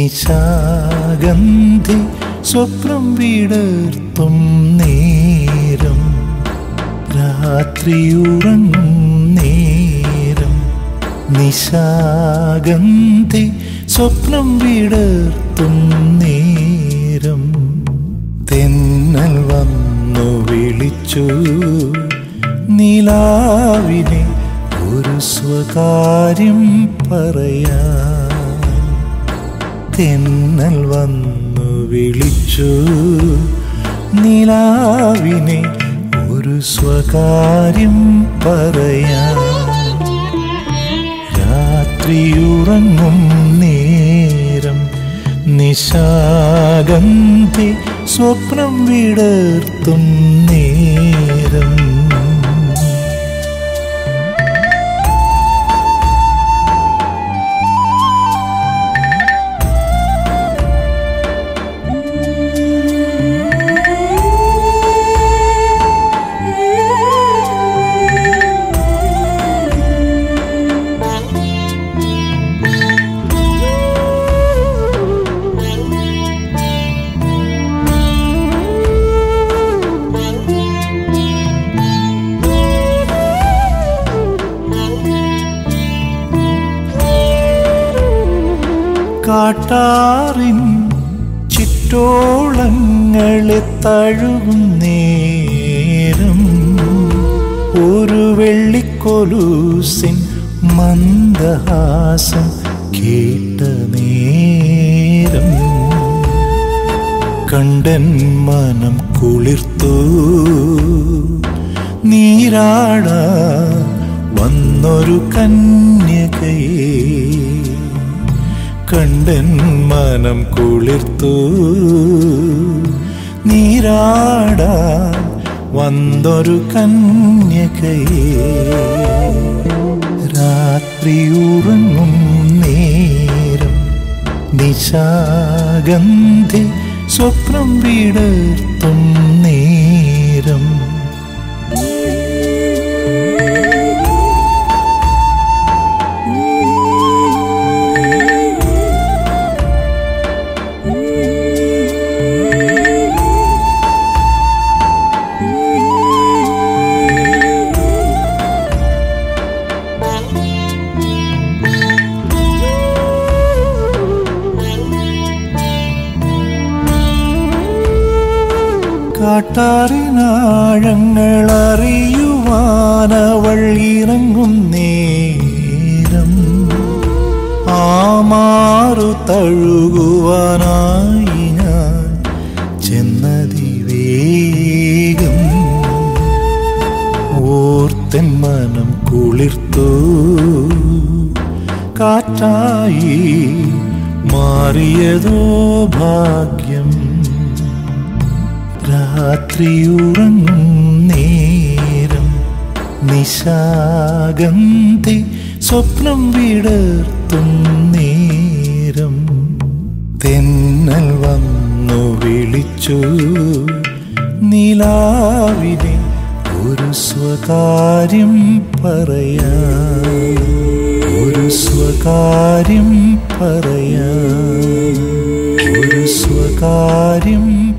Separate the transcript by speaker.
Speaker 1: നിശാഗന്ധി സ്വപ്നം വിടർത്തും നേരം രാത്രിയുറങ്ങും നേരം നിശാഗന്ധി സ്വപ്നം വിടർത്തും നേരം തെന്നൽ വന്നു വിളിച്ചു നിലാവിനെ ഒരു സ്വകാര്യം പറയാ തെന്നൽ വന്നു വിളിച്ചു നിലാവിനെ ഒരു സ്വകാര്യം പറയാ രാത്രിയുറങ്ങും നേരം നിശാഗന്ധി സ്വപ്നം വിടർത്തും നേരം കാട്ടാറിൻ ചിറ്റോളങ്ങളെ തഴുകും നേരം ഒരു വെള്ളിക്കൊലൂസിൻ മന്ദഹാസം കേട്ട നേരം കണ്ടൻ മനം കുളിർത്തു നീരാട വന്നൊരു കന്യകയെ കണ്ടൻ മനം കുളിർത്തു നീരാട വന്നൊരു കന്യകയെ രാത്രിയുറങ്ങും നേരം നിശാഗന്ധി സ്വപ്നം വിടർത്തും നേരം കാട്ടാറിനാഴങ്ങൾ അറിയുവാനവൾ ഇറങ്ങും നേരം ആമാറു തഴുകുവാനായി ഞാൻ ചെന്നതി വേഗം ഓർത്തൻ മനം കുളിർത്തു കാറ്റായി മാറിയതോ ഭാഗ്യം രാത്രിയുറങ്ങും നേരം നിശാഗന്ധി സ്വപ്നം വിടർത്തും നേരം തെന്നൽ വന്നു വിളിച്ചു നിലാവിനെ ഒരു സ്വകാര്യം പറയാ ഒരു സ്വകാര്യം പറയാ ഒരു സ്വകാര്യം